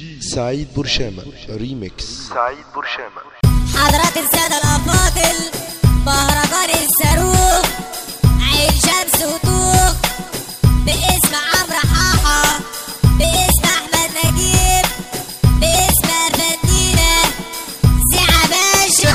سعيد برشامة ريميكس سعيد برشامة حضرات السادة الأفاضل مهرجان الصاروخ عين شمس وطوخ باسم عمرو حاحة باسم أحمد نجيب باسم أرفندينا سيعة باشا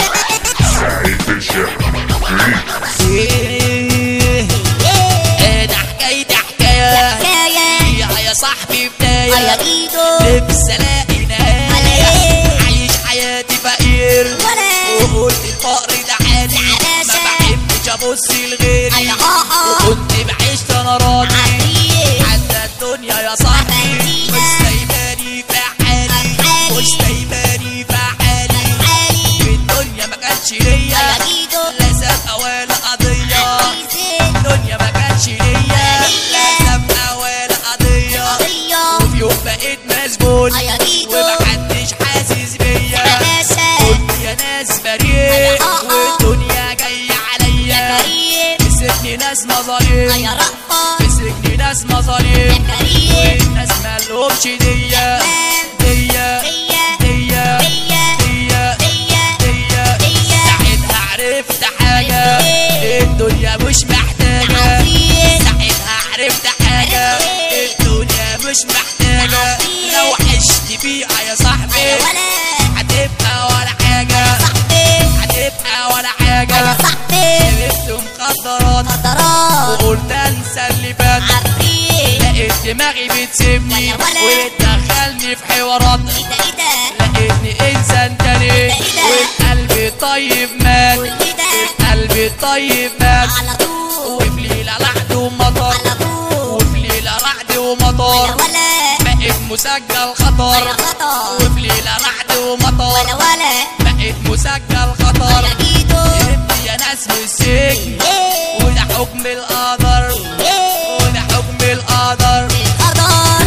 ايه ده حكاية حكاية حكاية يا يا صاحبي يا بداية ايدو لبس الاقي نهاية عليه. عايش حياتي فقير ولا. وقلت الفقر ده حالي يا ما باشا. بحبش ابص لغيري أيوة، آه، آه. وكنت بعيش انا راضي عريق حتى الدنيا يا صاحبي عملتينا. مش سايباني في حالي حالي. مش سايباني في حالي عالي في الدنيا ما كانش يا ليا ايدو لا سابقة ولا قضية عزيزي الدنيا ما كانش ليا لا سابقة ولا قضية قضية وفي يوم بقيت مسجون يا ايدو ومحدش حاسس بيا يا باشا قلت يا ناس بريء آه، آه. والدنيا جاية يا عليا كريم في سجن ناس مظالم يا رأفة في سجن ناس مظالم يا كريم والناس مالهمش ديا مان ديا فيا ديا فيا ديا فيا ديا فيا ساعتها عرفت حاجة إيه؟ الدنيا مش محتاجة عظيم ساعتها عرفت حاجة إيه؟ الدنيا مش محتاجة عظيم. لو عشت فيها يا صاحبي يا ولا هتبقى ولا حاجة صاحبي هتبقى ولا يا حاجة صاحبي شربت مخدرات قدرات وقلت انسى اللي فات عفريت لقيت دماغي بتسيبني ولا ولا. وتدخلني في حوارات ايه ده ايه ده لقيتني انسان تاني إيه ده؟ والقلب الطيب مات قول لي ده القلب الطيب مات على طول وفي ليلة رعد ومطر على طول وفي ليلة رعد يا ومطر ولا بقيت مسجل يا خطر خطا وفي ليلة رعد ولا ومطر ولا بقيت مسجل خطر يا ايدو هربت يا ناس من السجن ايه وده حكم القدر ايه وده حكم القدر القدر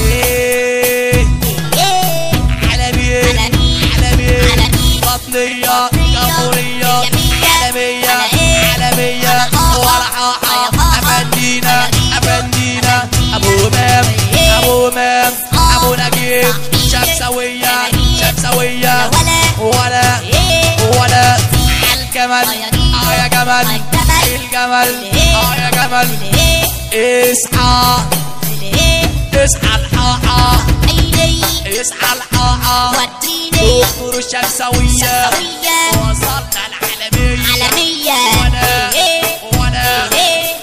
ايه ايه على مين على مين؟ على مين على مين؟ بطنية بطنية، جمهورية جميلة، عالمية على إيه؟ عالمية على حاحة، ولا حاحة على حاحة، أفندينا على إيده، أفندينا أفندينا، أبو إمام إيه؟ أبو إمام آه، أبو نجيب صاحبي، شمسوية على مين؟ شمسوية يا ولا ولا ايه ولا الجمل آه يا جيدو، اه يا جمل آه الجمل. الجمل إيه؟ اه يا جمل ايه اصحى ايه اصحى الحاحة عيني اصحى الحاحة وديني دكتور الشمسوية شمسوية وصلنا العالمية عالمية وانا ايه وانا ايه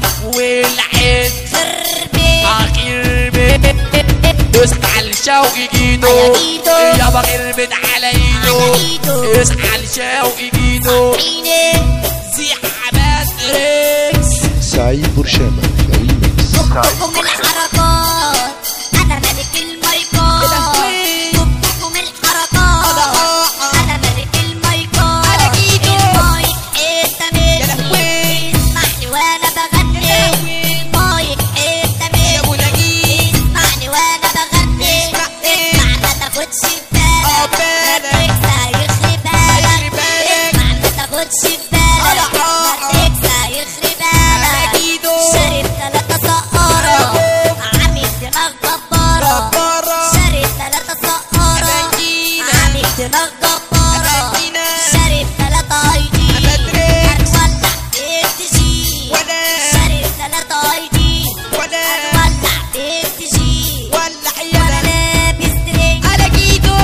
والعين خربي اخير بيت اصحى الشوقي جيدو على إيدو. يابا غربت على ايده على إيدو. اصحى الشوقي جيدو عيني زيح عباد ريكس سعيد برشامة ريميكس فككم الحركات انا ملك المايكات فككم الحركات انا ملك المايكات على إيده. المايك حته يا مني لهوي. اسمعني وانا بغني المايك حته مني ابو نجيب اسمعني وانا بغني اسمع إيه؟ اسمع ما تاخدش في آه، بالك بالك. مدركس هيخرب هيخرب بالك بالك. اسمع ما تاخدش في على بالك حقك. مدركس هيخرب على بالك إيده. شارب ثلاثة سقارة عامل دماغ جبارة جبارة. شارب ثلاثة سقارة أبنجينا. عامل دماغ جبارة أبنجينا. شارب ثلاثة اي دي أبدريكس. هنولع اف جي ولا. شارب ثلاثة اي دي ولا هنولع اف جي ولا وانا لابس ترنج على جيدو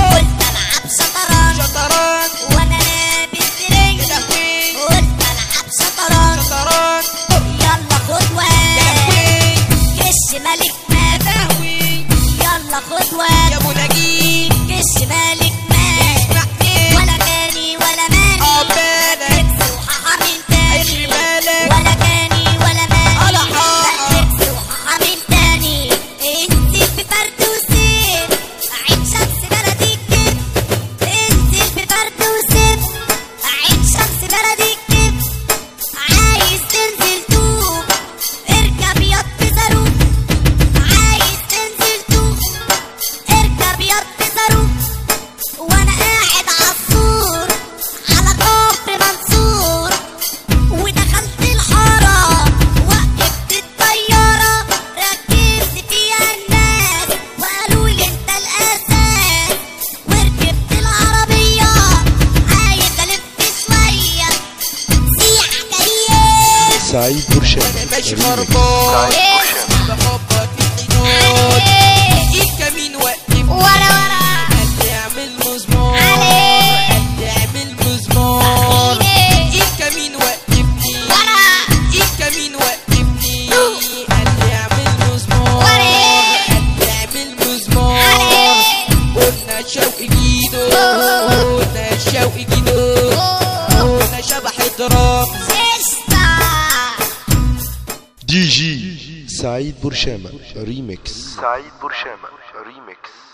سعيد برشامة انا ماشي ريميكس خربان إيه. بخبط في الحيطان عليه الكمين وقفني ورا ورا قال لي اعمل مزمار عليه. قال لي اعمل مزمار إيه. الكمين وقفني ورا الكمين وقفني قال لي اعمل مزمار ورا. قال لي اعمل مزمار عليه. قلنا شوقي جيدو قلنا شوقي جيدو قلنا شبح الدرام سيستا دي جي سعيد برشامة ريميكس سعيد برشامة ريميكس